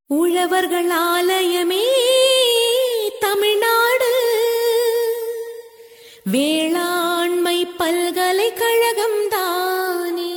உழவர்கள் ஆலயமே தமிழ்நாடு வேளாண்மை பல்கலைக்கழகம் தானே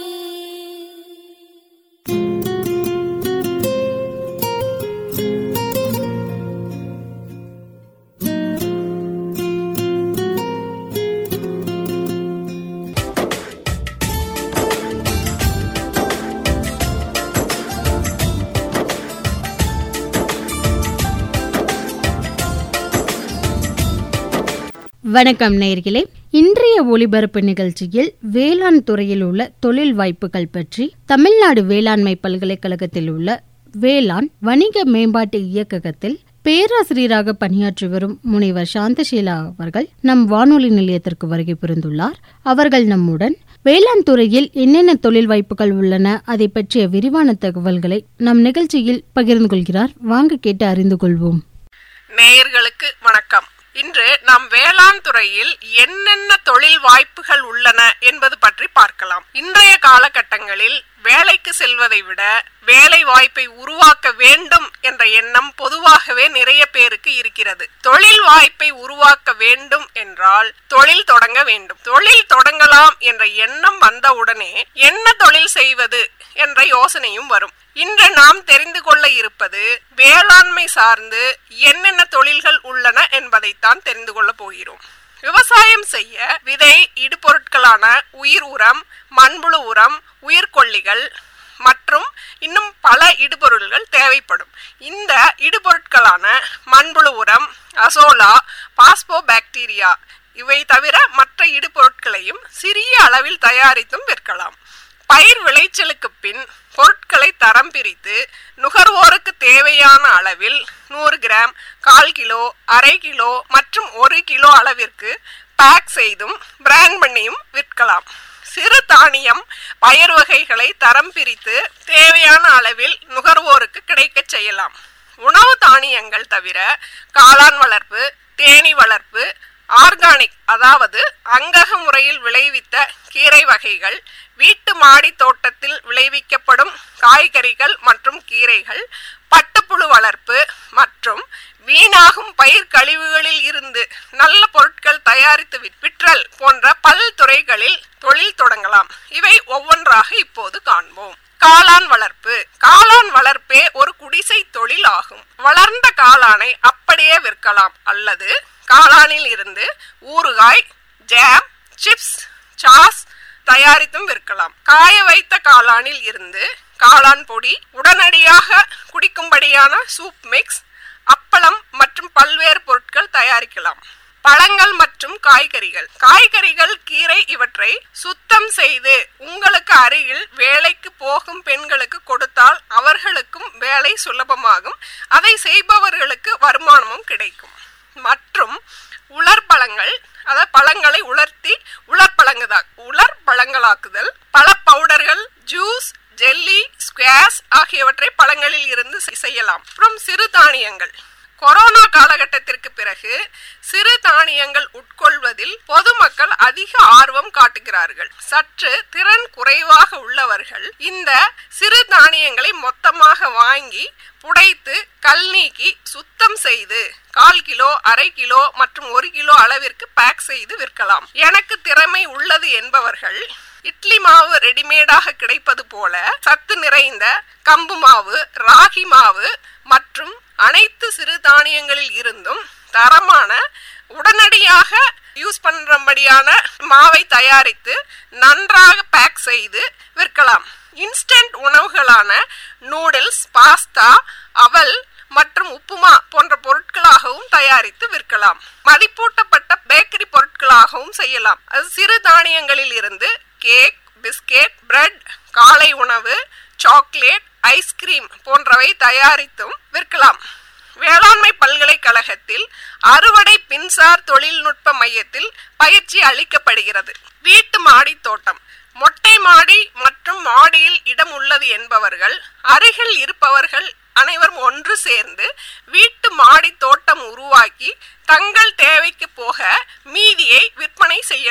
வணக்கம் நேயர்களே இன்றைய ஒலிபரப்பு நிகழ்ச்சியில் வேளாண் துறையில் உள்ள தொழில் வாய்ப்புகள் பற்றி தமிழ்நாடு வேளாண்மை பல்கலைக்கழகத்தில் உள்ள வேளாண் வணிக மேம்பாட்டு இயக்ககத்தில் பேராசிரியராக பணியாற்றி வரும் முனைவர் சாந்தசீலா அவர்கள் நம் வானொலி நிலையத்திற்கு வருகை புரிந்துள்ளார் அவர்கள் நம்முடன் வேளாண் துறையில் என்னென்ன தொழில் வாய்ப்புகள் உள்ளன அதை பற்றிய விரிவான தகவல்களை நம் நிகழ்ச்சியில் பகிர்ந்து கொள்கிறார் வாங்க கேட்டு அறிந்து கொள்வோம் நேயர்களுக்கு வணக்கம் இன்று நாம் வேளாண் துறையில் என்னென்ன தொழில் வாய்ப்புகள் உள்ளன என்பது பற்றி பார்க்கலாம் இன்றைய காலகட்டங்களில் வேலைக்கு செல்வதை விட வேலை வாய்ப்பை உருவாக்க வேண்டும் என்ற எண்ணம் பொதுவாகவே நிறைய பேருக்கு இருக்கிறது தொழில் வாய்ப்பை உருவாக்க வேண்டும் என்றால் தொழில் தொடங்க வேண்டும் தொழில் தொடங்கலாம் என்ற எண்ணம் வந்தவுடனே என்ன தொழில் செய்வது என்ற யோசனையும் வரும் இன்று நாம் தெரிந்து கொள்ள இருப்பது வேளாண்மை சார்ந்து என்னென்ன தொழில்கள் உள்ளன என்பதைத்தான் தெரிந்து கொள்ள போகிறோம் விவசாயம் செய்ய விதை இடுபொருட்களான உயிர் உரம் மண்புழு உரம் உயிர்கொல்லிகள் மற்றும் இன்னும் பல இடுபொருள்கள் தேவைப்படும் இந்த இடுபொருட்களான மண்புழு உரம் அசோலா பாஸ்போ பாக்டீரியா இவை தவிர மற்ற இடுபொருட்களையும் சிறிய அளவில் தயாரித்தும் விற்கலாம் பயிர் விளைச்சலுக்கு பின் பொருட்களை தரம் பிரித்து நுகர்வோருக்கு தேவையான அளவில் நூறு கிராம் கால் கிலோ அரை கிலோ மற்றும் ஒரு கிலோ அளவிற்கு பேக் செய்தும் பிராண்ட் பண்ணியும் விற்கலாம் சிறு தானியம் பயிர் வகைகளை தரம் பிரித்து தேவையான அளவில் நுகர்வோருக்கு கிடைக்கச் செய்யலாம் உணவு தானியங்கள் தவிர காளான் வளர்ப்பு தேனி வளர்ப்பு ஆர்கானிக் அதாவது அங்கக முறையில் விளைவித்த கீரை வகைகள் வீட்டு மாடி தோட்டத்தில் விளைவிக்கப்படும் காய்கறிகள் மற்றும் கீரைகள் பட்டுப்புழு வளர்ப்பு மற்றும் வீணாகும் பயிர் கழிவுகளில் இருந்து நல்ல பொருட்கள் தயாரித்து விற்றல் போன்ற பல்துறைகளில் தொழில் தொடங்கலாம் இவை ஒவ்வொன்றாக இப்போது காண்போம் காளான் வளர்ப்பு காளான் வளர்ப்பே ஒரு குடிசை தொழில் ஆகும் வளர்ந்த காளானை அப்படியே விற்கலாம் அல்லது காளானில் இருந்து ஊறுகாய் ஜாம் சிப்ஸ் சாஸ் தயாரித்தும் விற்கலாம் காய வைத்த காளானில் இருந்து காளான் பொடி உடனடியாக குடிக்கும்படியான சூப் மிக்ஸ் அப்பளம் மற்றும் பல்வேறு பொருட்கள் தயாரிக்கலாம் பழங்கள் மற்றும் காய்கறிகள் காய்கறிகள் கீரை இவற்றை சுத்தம் செய்து உங்களுக்கு அருகில் வேலைக்கு போகும் பெண்களுக்கு கொடுத்தால் அவர்களுக்கும் வேலை சுலபமாகும் அதை செய்பவர்களுக்கு வருமானமும் கிடைக்கும் மற்றும் உலர் பழங்கள் அதாவது பழங்களை உலர்த்தி உலர் பழங்குதா உலர் பழங்களாக்குதல் பழ பவுடர்கள் ஜூஸ் ஜெல்லி ஸ்குவாஷ் ஆகியவற்றை பழங்களில் இருந்து செய்யலாம் அப்புறம் சிறு தானியங்கள் கொரோனா காலகட்டத்திற்கு பிறகு சிறு தானியங்கள் உட்கொள்வதில் பொதுமக்கள் அதிக ஆர்வம் காட்டுகிறார்கள் சற்று திறன் குறைவாக உள்ளவர்கள் இந்த சிறு தானியங்களை மொத்தமாக வாங்கி புடைத்து கல் நீக்கி சுத்தம் செய்து கால் கிலோ அரை கிலோ மற்றும் ஒரு கிலோ அளவிற்கு பேக் செய்து விற்கலாம் எனக்கு திறமை உள்ளது என்பவர்கள் இட்லி மாவு ரெடிமேடாக கிடைப்பது போல சத்து நிறைந்த கம்பு மாவு ராகி மாவு மற்றும் அனைத்து சிறு தானியங்களில் இருந்தும் தரமான உடனடியாக யூஸ் பண்றபடியான மாவை தயாரித்து நன்றாக பேக் செய்து விற்கலாம் இன்ஸ்டன்ட் உணவுகளான நூடுல்ஸ் பாஸ்தா அவல் மற்றும் உப்புமா போன்ற பொருட்களாகவும் தயாரித்து விற்கலாம் மதிப்பூட்டப்பட்ட பேக்கரி பொருட்களாகவும் செய்யலாம் அது சிறு தானியங்களில் இருந்து கேக் பிஸ்கெட் பிரெட் காலை உணவு சாக்லேட் ஐஸ்கிரீம் போன்றவை தயாரித்தும் விற்கலாம் வேளாண்மை பல்கலைக்கழகத்தில் அறுவடை மின்சார் தொழில்நுட்ப மையத்தில் பயிற்சி அளிக்கப்படுகிறது வீட்டு மாடி தோட்டம் மொட்டை மாடி மற்றும் மாடியில் இடம் உள்ளது என்பவர்கள் அருகில் இருப்பவர்கள் அனைவரும் ஒன்று சேர்ந்து வீட்டு மாடி தோட்டம் உருவாக்கி தங்கள் தேவைக்கு போக மீதியை விற்பனை செய்யலாம்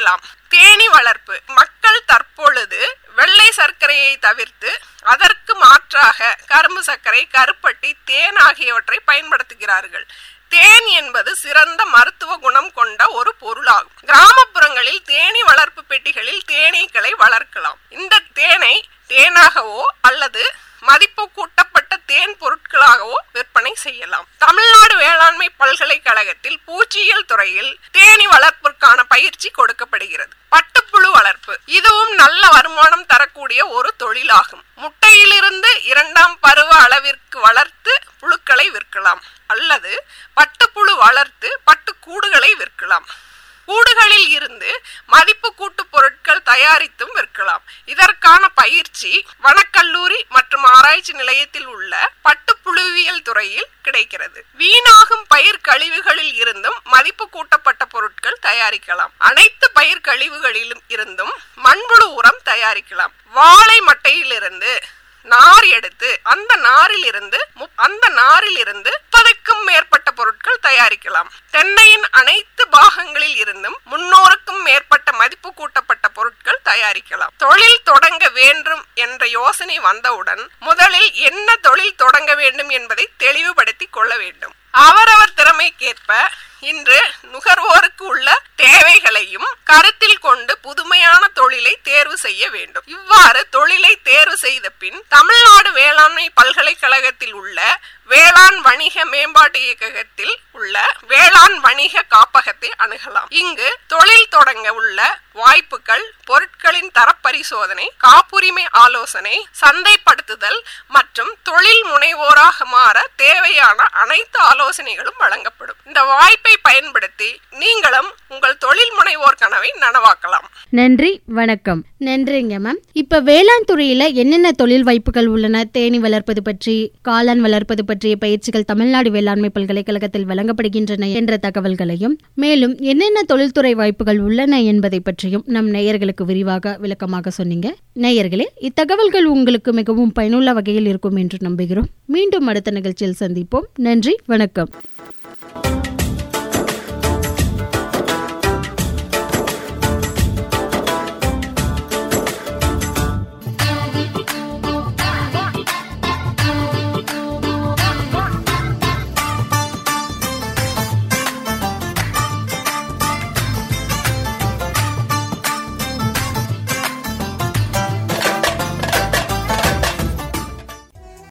தேனி வளர்ப்பு மக்கள் தற்பொழுது வெள்ளை சர்க்கரையை தவிர்த்து அதற்கு மாற்றாக கரும்பு சர்க்கரை கருப்பட்டி தேன் ஆகியவற்றை பயன்படுத்துகிறார்கள் தேன் என்பது சிறந்த மருத்துவ குணம் கொண்ட ஒரு பொருளாகும் கிராமப்புறங்களில் தேனீ வளர்ப்பு பெட்டிகளில் தேனீக்களை வளர்க்கலாம் இந்த தேனை தேனாகவோ அல்லது மதிப்பு கூட்டப்பட்ட தேன் பொருட்களாகவோ விற்பனை செய்யலாம் தமிழ்நாடு வேளாண்மை பல்கலைக்கழகத்தில் பூச்சியியல் துறையில் தேனி வளர்ப்பிற்கான பயிற்சி கொடுக்கப்படுகிறது பட்டுப்புழு வளர்ப்பு இதுவும் நல்ல வருமானம் தரக்கூடிய ஒரு தொழிலாகும் முட்டையிலிருந்து இரண்டாம் பருவ அளவிற்கு வளர்த்து புழுக்களை விற்கலாம் அல்லது பட்டுப்புழு வளர்த்து பட்டு கூடுகளை விற்கலாம் கூடுகளில் இருந்து மதிப்பு கூட்டு பொருட்கள் தயாரித்தும் விற்கலாம் இதற்கான பயிற்சி வனக்கல்லூரி மற்றும் ஆராய்ச்சி நிலையத்தில் உள்ள பட்டுப்புழுவியல் துறையில் கிடைக்கிறது வீணாகும் பயிர் கழிவுகளில் இருந்தும் மதிப்பு கூட்டப்பட்ட பொருட்கள் தயாரிக்கலாம் அனைத்து பயிர் கழிவுகளிலும் இருந்தும் மண்புழு உரம் தயாரிக்கலாம் வாழை மட்டையிலிருந்து நார் எடுத்து அந்த நாரில் இருந்து அந்த நாரில் இருந்து முப்பதுக்கும் மேற்பட்ட பொருட்கள் தயாரிக்கலாம் தென்னையின் அனைத்து பாகங்களில் இருந்தும் முன்னூறுக்கும் மேற்பட்ட மதிப்பு கூட்டப்பட்ட பொருட்கள் தயாரிக்கலாம் தொழில் தொடங்க வேண்டும் என்ற யோசனை வந்தவுடன் முதலில் என்ன தொழில் தொடங்க வேண்டும் என்பதை தெளிவுபடுத்தி கொள்ள வேண்டும் அவரவர் திறமைக்கேற்ப இன்று நுகர்வோருக்கு உள்ள தேவைகளையும் கருத்தில் கொண்டு புதுமையான தொழிலை தேர்வு செய்ய வேண்டும் இவ்வாறு தொழிலை தேர்வு செய்த பின் தமிழ்நாடு வேளாண்மை பல்கலைக்கழகத்தில் உள்ள வேளாண் வணிக மேம்பாட்டு இயக்ககத்தில் உள்ள வேளாண் வணிக காப்பகத்தை அணுகலாம் இங்கு தொழில் தொடங்க உள்ள வாய்ப்புகள் பொருட்களின் தரப்பரிசோதனை காப்புரிமை ஆலோசனை சந்தைப்படுத்துதல் மற்றும் தொழில் முனைவோராக மாற தேவையான அனைத்து ஆலோசனைகளும் வழங்கப்படும் இந்த வாய்ப்பை பயன்படுத்தி நீங்களும் உங்கள் தொழில் முனைவோர் கனவை நனவாக்கலாம் நன்றி வணக்கம் நன்றிங்க மேம் இப்ப வேளாண் துறையில என்னென்ன தொழில் வாய்ப்புகள் உள்ளன தேனி வளர்ப்பது பற்றி காளான் வளர்ப்பது பற்றிய பயிற்சிகள் தமிழ்நாடு வேளாண்மை பல்கலைக்கழகத்தில் வழங்கப்படுகின்றன என்ற தகவல்களையும் மேலும் என்னென்ன தொழில்துறை வாய்ப்புகள் உள்ளன என்பதை பற்றியும் நம் நேயர்களுக்கு விரிவாக விளக்கமாக சொன்னீங்க நேயர்களே இத்தகவல்கள் உங்களுக்கு மிகவும் பயனுள்ள வகையில் இருக்கும் என்று நம்புகிறோம் மீண்டும் அடுத்த நிகழ்ச்சியில் சந்திப்போம் நன்றி வணக்கம்